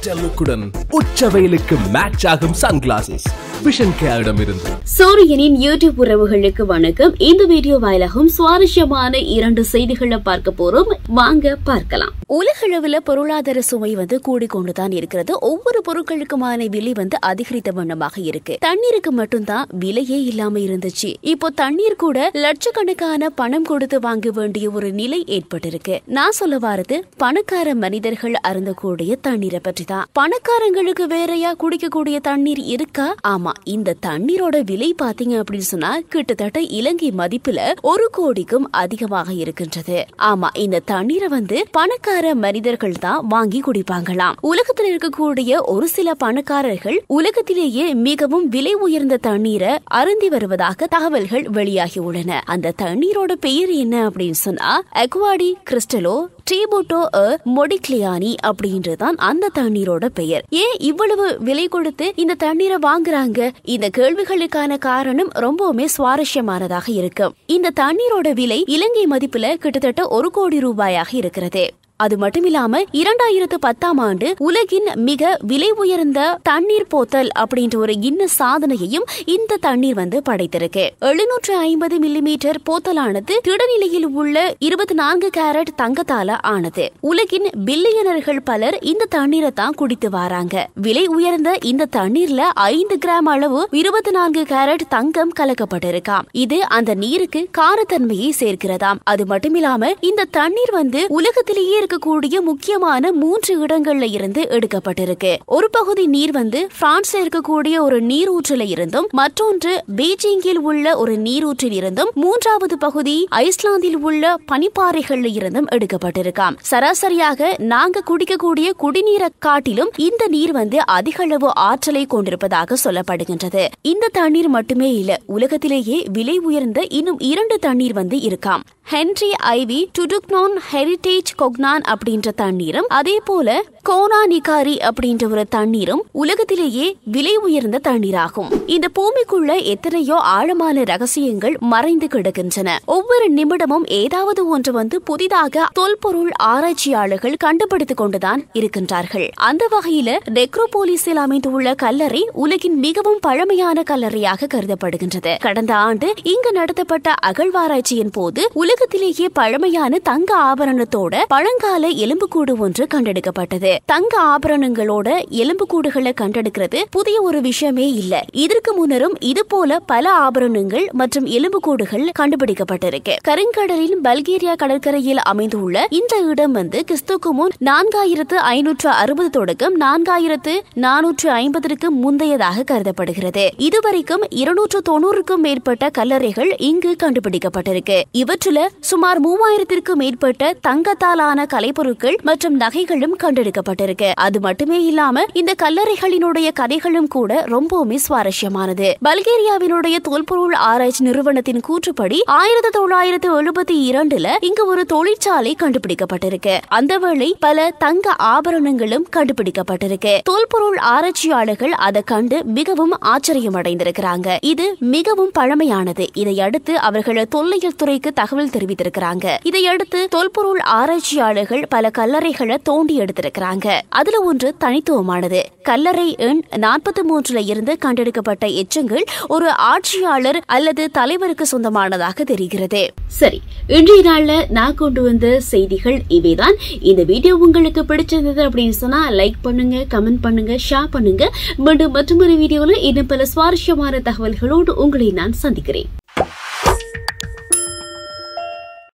digital லுக்குடன் உச்ச வெயிலுக்கு match ஆகும் சன்கிளாசஸ் விஷன் கேரிடம் இருந்து சூரியனின் யூடியூப் உறவுகளுக்கு வணக்கம் இந்த வீடியோ வாயிலாகவும் சுவாரஸ்யமான இரண்டு செய்திகளை பார்க்க போறோம் வாங்க பார்க்கலாம் உலகளவுல பொருளாதார சுமை வந்து கூடிக்கொண்டுதான் இருக்கிறது ஒவ்வொரு பொருட்களுக்குமான விலை வந்து அதிகரித்த வண்ணமாக இருக்கு தண்ணீருக்கு மட்டும்தான் விலையே இல்லாம இருந்துச்சு இப்போ தண்ணீர் கூட லட்சக்கணக்கான பணம் கொடுத்து வாங்க வேண்டிய ஒரு நிலை ஏற்பட்டிருக்கு நான் சொல்ல வாரது பணக்கார மனிதர்கள் அருந்தக்கூடிய தண்ணீரை பற்றி தான் பணக்காரங்களுக்கு வேறையா குடிக்கக்கூடிய தண்ணீர் இருக்கா ஆமா இந்த தண்ணீரோட விலை பாத்தீங்க அப்படின்னு சொன்னா கிட்டத்தட்ட இலங்கை மதிப்புல ஒரு கோடிக்கும் அதிகமாக இருக்கின்றது ஆமா இந்த தண்ணீரை வந்து பணக்கார மனிதர்கள் தான் வாங்கி குடிப்பாங்களாம் உலகத்தில் இருக்கக்கூடிய ஒரு சில பணக்காரர்கள் உலகத்திலேயே மிகவும் விலை உயர்ந்த தண்ணீரை அருந்தி வருவதாக தகவல்கள் வெளியாகி உள்ளன அந்த தண்ணீரோட பெயர் என்ன அப்படின்னு சொன்னா அக்வாடி கிறிஸ்டலோ டீபோட்டோ மொடிக்லியானி அப்படின்றதுதான் அந்த தண்ணீரோட பெயர் ஏன் இவ்வளவு விலை கொடுத்து இந்த தண்ணீரை வாங்குறாங்க இந்த கேள்விகளுக்கான காரணம் ரொம்பவுமே சுவாரஸ்யமானதாக இருக்கும் இந்த தண்ணீரோட விலை இலங்கை மதிப்புல கிட்டத்தட்ட ஒரு கோடி ரூபாயாக இருக்கிறது அது மட்டும் இல்லாம இரண்டாயிரத்து பத்தாம் ஆண்டு உலகின் மிக விலை உயர்ந்த தண்ணீர் போத்தல் அப்படின்ற ஒரு இன்ன சாதனையையும் இந்த தண்ணீர் வந்து படைத்திருக்கு எழுநூற்று ஐம்பது மில்லிமீட்டர் போத்தலானது திடநிலையில் உள்ள இருபத்தி நான்கு கேரட் தங்கத்தால ஆனது உலகின் பில்லியனர்கள் பலர் இந்த தண்ணீரை தான் குடித்து வராங்க விலை உயர்ந்த இந்த தண்ணீர்ல ஐந்து கிராம் அளவு இருபத்தி நான்கு கேரட் தங்கம் கலக்கப்பட்டிருக்காம் இது அந்த நீருக்கு காரத்தன்மையை சேர்க்கிறதாம் அது மட்டுமில்லாம இந்த தண்ணீர் வந்து உலகத்திலேயே இருக்கக்கூடிய முக்கியமான மூன்று இடங்கள்ல இருந்து எடுக்கப்பட்டிருக்கு ஒரு பகுதி நீர் வந்து பிரான்ஸ்ல இருக்கக்கூடிய ஒரு நீரூற்றுல இருந்தும் மற்றொன்று பீஜிங்கில் உள்ள ஒரு நீரூற்றில் இருந்தும் மூன்றாவது பகுதி ஐஸ்லாந்தில் உள்ள பனிப்பாறைகள்ல இருந்தும் எடுக்கப்பட்டிருக்காம் சராசரியாக நாங்க குடிக்கக்கூடிய குடிநீரை காட்டிலும் இந்த நீர் வந்து அதிக அளவு ஆற்றலை கொண்டிருப்பதாக சொல்லப்படுகின்றது இந்த தண்ணீர் மட்டுமே இல்ல உலகத்திலேயே விலை உயர்ந்த இன்னும் இரண்டு தண்ணீர் வந்து இருக்காம் Henry IV Dudognon heritage Cognac அப்படின்ற தண்ணீரும் அதே போல கோனா நிகாரி அப்படின்ற ஒரு தண்ணீரும் உலகத்திலேயே விலை உயர்ந்த தண்ணீராகும் இந்த பூமிக்குள்ள எத்தனையோ ஆழமான ரகசியங்கள் மறைந்து கிடக்கின்றன ஒவ்வொரு நிமிடமும் ஏதாவது ஒன்று வந்து புதிதாக தொல்பொருள் ஆராய்ச்சியாளர்கள் கண்டுபிடித்துக் கொண்டுதான் இருக்கின்றார்கள் அந்த வகையில நெக்ரோபோலிஸில் அமைந்துள்ள கல்லறை உலகின் மிகவும் பழமையான கல்லறையாக கருதப்படுகின்றது கடந்த ஆண்டு இங்கு நடத்தப்பட்ட அகழ்வாராய்ச்சியின் போது உலகத்திலேயே பழமையான தங்க ஆபரணத்தோட பழங்கால எலும்புக்கூடு ஒன்று கண்டெடுக்கப்பட்டது தங்க ஆபரணங்களோட எலும்புக்கூடுகளை கண்டெடுக்கிறது புதிய ஒரு விஷயமே இல்ல இதற்கு முன்னரும் இது போல பல ஆபரணங்கள் மற்றும் எலும்புக்கூடுகள் கண்டுபிடிக்கப்பட்டிருக்கு கருங்கடலின் பல்கேரியா கடற்கரையில் அமைந்துள்ள இந்த இடம் வந்து கிறிஸ்துக்கு முன் நான்காயிரத்து ஐநூற்று அறுபது தொடக்கம் நான்காயிரத்து நானூற்று ஐம்பதற்கு முந்தையதாக கருதப்படுகிறது இதுவரைக்கும் இருநூற்று தொண்ணூறுக்கும் மேற்பட்ட கல்லறைகள் இங்கு கண்டுபிடிக்கப்பட்டிருக்கு இவற்றுல சுமார் மூவாயிரத்திற்கும் மேற்பட்ட தங்கத்தாலான கலைப்பொருட்கள் மற்றும் நகைகளும் கண்டெடுக்கப்பட்டிருக்கு அது மட்டுமே இல்லாம இந்த கல்லறைகளினுடைய கதைகளும் கூட ரொம்பவுமே சுவாரஸ்யமானது பல்கேரியாவினுடைய தொல்பொருள் ஆராய்ச்சி நிறுவனத்தின் கூற்றுப்படி ஆயிரத்தி தொள்ளாயிரத்து எழுபத்தி இரண்டுல இங்கு ஒரு தொழிற்சாலை கண்டுபிடிக்கப்பட்டிருக்கு அந்த வேளை பல தங்க ஆபரணங்களும் கண்டுபிடிக்கப்பட்டிருக்கு தொல்பொருள் ஆராய்ச்சியாளர்கள் அதை கண்டு மிகவும் ஆச்சரியம் அடைந்திருக்கிறாங்க இது மிகவும் பழமையானது இதை அடுத்து அவர்கள் தொல்லியல் துறைக்கு தகவல் தெரிவித்திருக்கிறாங்க இதையடுத்து தொல்பொருள் ஆராய்ச்சியாளர்கள் பல கல்லறைகளை தோண்டி எடுத்திருக்கிறாங்க அதுல ஒன்று தனித்துவமானது கல்லறை எண் நாற்பத்தி மூன்றுல இருந்து கண்டெடுக்கப்பட்ட எச்சங்கள் ஒரு ஆட்சியாளர் அல்லது தலைவருக்கு சொந்தமானதாக தெரிகிறது சரி இன்றைய நாள்ல நான் கொண்டு வந்த செய்திகள் இவைதான் இந்த வீடியோ உங்களுக்கு பிடிச்சிருந்தது அப்படின்னு சொன்னா லைக் பண்ணுங்க கமெண்ட் பண்ணுங்க ஷேர் பண்ணுங்க மீண்டும் மற்றொரு வீடியோல இன்னும் பல சுவாரஸ்யமான தகவல்களோடு உங்களை நான் சந்திக்கிறேன்